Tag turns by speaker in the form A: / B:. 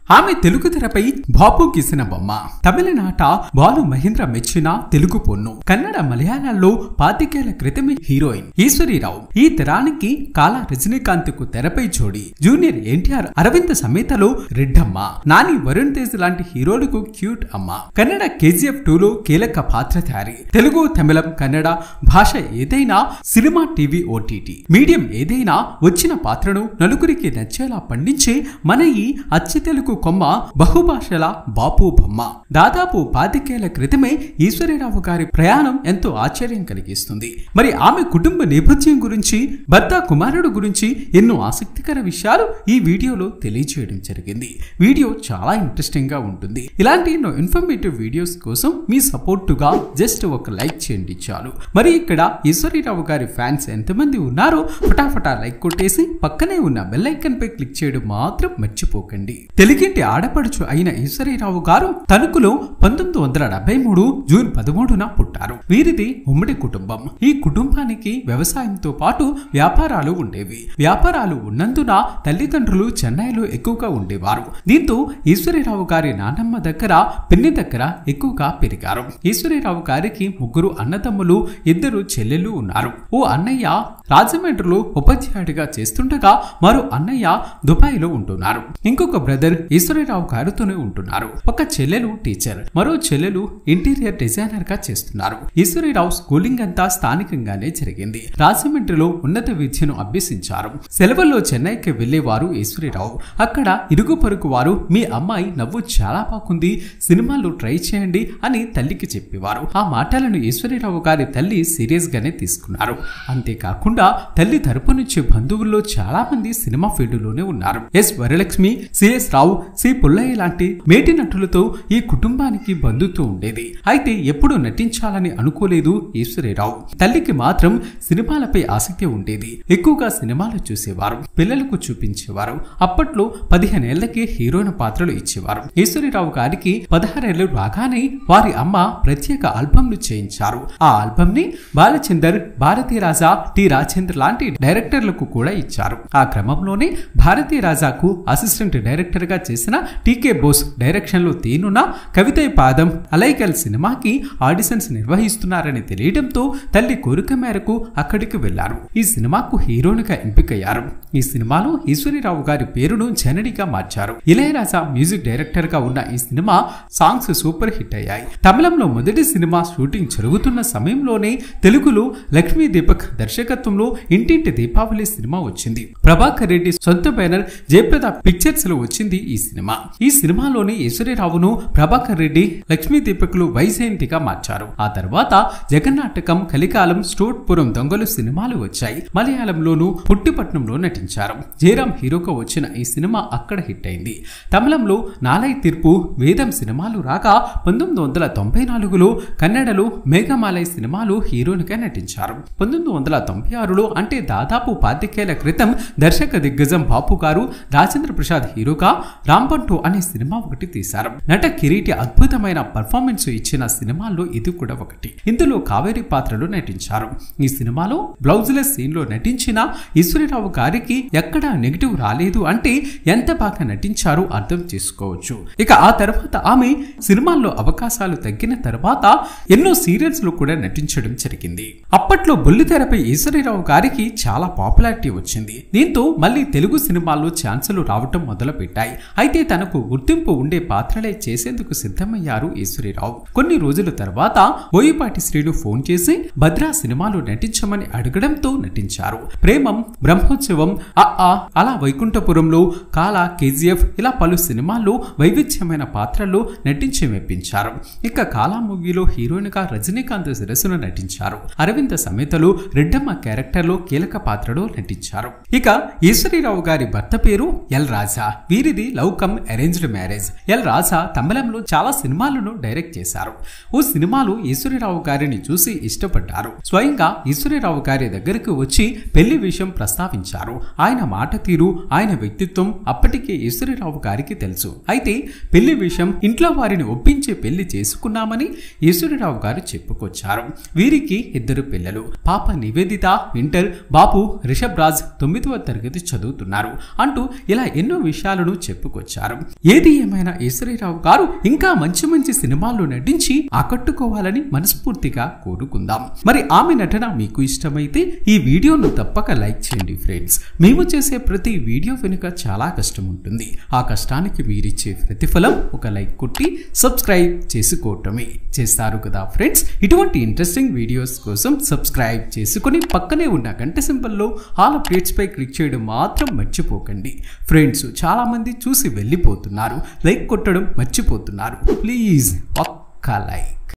A: ఆమె తెలుగు తెరపై బాపు గీసిన బొమ్మ తమిళనాట బాలు మహేంద్ర మెచ్చిన తెలుగు పొన్ను కన్నడ మలయాళంలో పాతికేళ్ల క్రితమే హీరోయిన్ ఈశ్వరీరావు ఈ తరానికి కాలా రజనీకాంత్ కు తెరపై జోడి జూనియర్ ఎన్టీఆర్ అరవింద్ సమేతలో రెడ్డమ్మ నాని వరుణ్ తేజ్ లాంటి హీరోలకు క్యూట్ అమ్మ కన్నడ కేజీఎఫ్ టూలో కీలక పాత్రధారి తెలుగు తమిళం కన్నడ భాష ఏదైనా సినిమా టీవీ ఓటీటీ మీడియం ఏదైనా వచ్చిన పాత్రను నలుగురికి నచ్చేలా పండించే మన ఈ అచ్చ తెలుగు కొమ్మ బహుభాషల బాపు బొమ్మ దాదాపు పాతికేళ్ల క్రితమే ఈశ్వరీరావు గారి ప్రయాణం ఎంతో ఆశ్చర్యం కలిగిస్తుంది మరి ఆమె కుటుంబ నేపథ్యం గురించి భర్త కుమారుడు గురించి ఎన్నో ఆసక్తికర విషయాలు ఈ వీడియోలో తెలియజేయడం జరిగింది వీడియో చాలా ఇంట్రెస్టింగ్ గా ఉంటుంది ఇలాంటి ఎన్నో ఇన్ఫర్మేటివ్ వీడియోస్ కోసం మీ సపోర్టుగా జస్ట్ ఒక లైక్ చేయండి చాలు మరి ఇక్కడ ఈశ్వరీరావు గారి ఫ్యాన్స్ ఎంతమంది ఉన్నారో ఫటాఫటా లైక్ కొట్టేసి పక్కనే ఉన్న బెల్ ఐకన్ పై క్లిక్ చేయడం మాత్రం మర్చిపోకండి తెలుగింటి ఆడపడుచు అయిన ఈశ్వరీరావు గారు తణుకులో పంతొమ్మిది వందల డెబ్బై మూడు జూన్ పదమూడున పుట్టారు వీరిది ఉమ్మడి కుటుంబం ఈ కుటుంబానికి వ్యవసాయంతో పాటు వ్యాపారాలు ఉండేవి వ్యాపారాలు ఉన్నందున తల్లిదండ్రులు చెన్నైలో ఎక్కువగా ఉండేవారు దీంతో ఈశ్వరీరావు గారి నాన్నమ్మ దగ్గర పిన్ని దగ్గర ఎక్కువగా పెరిగారు ఈశ్వరీరావు గారికి ముగ్గురు అన్నదమ్ములు ఇద్దరు చెల్లెళ్ళు ఉన్నారు ఓ అన్నయ్య రాజమండ్రిలో ఉపాధ్యాయుడిగా చేస్తుండగా మరో అన్నయ్య దుబాయ్లో ఉంటున్నారు ఇంకొక బ్రదర్ ఈశ్వరీరావు గారితోనే ఉంటున్నారు ఒక చెల్లెలు టీచర్ మరో చెల్లెలు ఇంటీరియర్ డిజైనర్ గా చేస్తున్నారు ఈశ్వరీరావు స్కూలింగ్ అంతా స్థానికంగానే జరిగింది రాజమండ్రిలో ఉన్నత విద్యను అభ్యసించారు సెలవుల్లో చెన్నైకి వెళ్లేవారు ఈశ్వరీరావు అక్కడ ఇరుగు పొరుగు వారు మీ అమ్మాయి నవ్వు చాలా బాగుంది సినిమాలు ట్రై చేయండి అని తల్లికి చెప్పేవారు ఆ మాటలను ఈశ్వరీరావు గారి తల్లి సీరియస్ గానే తీసుకున్నారు అంతేకాకుండా తల్లి తరపు నుంచి బంధువుల్లో చాలా మంది సినిమా ఫీల్డ్ లోనే ఉన్నారు S Varalakshmi CS Rao C Pullaiah లాంటి మేటి నటులతో ఈ కుటుంబానికి బంధుత్వం ఉండేది అయితే ఎప్పుడు నటించాలని అనుకోలేదు ఈశ్వరీరావు తల్లికి మాత్రం సినిమాలపై ఆసక్తి ఉండేది ఎక్కువగా సినిమాలు చూసేవారు పిల్లలకు చూపించేవారు అప్పట్లో పదిహేనేళ్లకే హీరోయిన్ పాత్రలు ఇచ్చేవారు ఈశ్వరీరావు గారికి పదహారేళ్లు రాగానే వారి అమ్మ ప్రత్యేక ఆల్బమ్లు చేయించారు ఆ ఆల్బమ్ ని బాలచందర్ భారతీ రాజా టి రాజేంద్ర లాంటి డైరెక్టర్లకు కూడా ఇచ్చారు ఆ క్రమంలోనే భారతీ రాజాకు అసిస్టెంట్ డైరెక్టర్ గా చేసిన టీకే బోస్ డైరెక్షన్ లో తీనున్న కవితై పాదం అలైకల్ సినిమాకి ఆడిషన్స్ నిర్వహిస్తున్నారని తెలియడంతో తల్లి కోరిక మేరకు అక్కడికి వెళ్లారు ఈ సినిమాకు హీరోయిన్ గా ఎంపికయ్యారు ఈ సినిమాలో ఈశ్వరీరావు గారి పేరును జనడిగా మార్చారు ఇళయరాజా మ్యూజిక్ డైరెక్టర్ గా ఉన్న ఈ సినిమా సాంగ్స్ సూపర్ హిట్ అయ్యాయి తమిళంలో మొదటి సినిమా షూటింగ్ జరుగుతున్న సమయంలోనే తెలుగులో లక్ష్మీ దీపక్ దర్శకత్వంలో ఇంటింటి దీపావళి సినిమా వచ్చింది ప్రభాకర్ రెడ్డి సొంత బ్యానర్ జయప్రద పిక్చర్స్ లో వచ్చింది ఈ సినిమా ఈ సినిమాలోని ఈశ్వరీరావును ప్రభాకర్ రెడ్డి లక్ష్మీ దీపకులు వైజయంతిగా మార్చారు ఆ తర్వాత జగన్నాటకం కలికాలం స్టోట్పురం దొంగలు సినిమాలు వచ్చాయి మలయాళంలోనూ పుట్టిపట్నంలో నటించారు జయరాం హీరోగా వచ్చిన ఈ సినిమా అక్కడ హిట్ అయింది తమిళంలో నాలై తీర్పు వేదం సినిమాలు రాగా పంతొమ్మిది వందల తొంభై నాలుగులో కన్నడలో మేఘమాలై సినిమాలు హీరోయిన్గా నటించారు పంతొమ్మిది వందల తొంభై ఆరులో అంటే దాదాపు పాతికేళ్ల క్రితం దర్శక దిగ్గజం బాపు గారు రాజేంద్ర ప్రసాద్ హీరోగా రాంబంటో అనే సినిమా ఒకటి తీశారు నట కిరీటి అద్భుతమైన పర్ఫార్మెన్స్ ఇచ్చిన సినిమాల్లో ఇది కూడా ఒకటి ఇందులో కావేరి పాత్రలో నటించారు ఈ సినిమాలో బ్లౌజ్లెస్ సీన్ లో నటించిన ఈశ్వరీరావు గారికి ఎక్కడా నెగిటివ్ రాలేదు అంటే ఎంత బాగా నటించారో అర్థం చేసుకోవచ్చు ఇక ఆ తర్వాత ఆమె సినిమాల్లో అవకాశాలు తగ్గిన తర్వాత ఎన్నో సీరియల్స్ లో కూడా నటించడం జరిగింది అప్పట్లో బుల్లితెరపై ఈశ్వరీరావు గారికి చాలా పాపులారిటీ వచ్చింది దీంతో మళ్ళీ తెలుగు సినిమాల్లో ఛాన్సులు రావటం మొదలు పెట్టాయి అయితే తనకు గుర్తింపు ఉండే పాత్రలే చేసేందుకు సిద్ధమయ్యారు ఈశ్వరీరావు కొన్ని రోజుల తర్వాత బోయిపాటి శ్రీను ఫోన్ చేసి భద్రా సినిమాలో నటించమని అడగడంతో నటించారు ప్రేమం బ్రహ్మోత్సవం అ ఆ అలా వైకుంఠపురంలో కాలా కేజీఎఫ్ ఇలా పలు సినిమాల్లో వైవిధ్యమైన పాత్రల్లో నటించి మెప్పించారు ఇక కాలా మూవీలో హీరోయిన్ గా రజనీకాంత్ శిరస్సును నటించారు అరవింద సమేతలో రెడ్డమ్మ క్యారెక్టర్ లో కీలక పాత్రలో నటించారు ఇక ఈశ్వరీరావు గారి భర్త పేరు ఎల్ రాజా వీరిది love come arranged marriage L Raja తమిళంలో చాలా సినిమాలను డైరెక్ట్ చేశారు ఓ సినిమాలో ఈశ్వరీరావు గారిని చూసి ఇష్టపడ్డారు స్వయంగా ఈశ్వరీరావు గారి దగ్గరకు వచ్చి పెళ్లి విషయం ప్రస్తావించారు ఆయన మాట తీరు ఆయన వ్యక్తిత్వం అప్పటికే ఈశ్వరీరావు గారికి తెలుసు అయితే పెళ్లి విషయం ఇంట్లో వారిని ఒప్పించి పెళ్లి చేసుకున్నామని ఈశ్వరీరావు గారు చెప్పుకొచ్చారు వీరికి ఇద్దరు పిల్లలు పాప నివేదిత ఇంటర్ బాబు రిషబ్ రాజ్ తొమ్మిదవ తరగతి చదువుతున్నారు అంటూ ఇలా ఎన్నో విషయాలను చెప్పుకొచ్చారు ముందుకొచ్చారు ఏది ఏమైనా ఈశ్వరీరావు గారు ఇంకా మంచి మంచి సినిమాల్లో నటించి ఆకట్టుకోవాలని మనస్ఫూర్తిగా కోరుకుందాం మరి ఆమె నటన మీకు ఇష్టమైతే ఈ వీడియోను తప్పక లైక్ చేయండి ఫ్రెండ్స్ మేము చేసే ప్రతి వీడియో వెనుక చాలా కష్టం ఉంటుంది ఆ కష్టానికి మీరిచ్చే ప్రతిఫలం ఒక లైక్ కొట్టి సబ్స్క్రైబ్ చేసుకోవటమే చేస్తారు కదా ఫ్రెండ్స్ ఇటువంటి ఇంట్రెస్టింగ్ వీడియోస్ కోసం సబ్స్క్రైబ్ చేసుకుని పక్కనే ఉన్న గంట సింబల్లో ఆల్ అప్డేట్స్ పై క్లిక్ చేయడం మాత్రం మర్చిపోకండి ఫ్రెండ్స్ చాలా మంది చూసి వెళ్ళిపోతున్నారు లైక్ కొట్టడం మర్చిపోతున్నారు ప్లీజ్ ఒక్క లైక్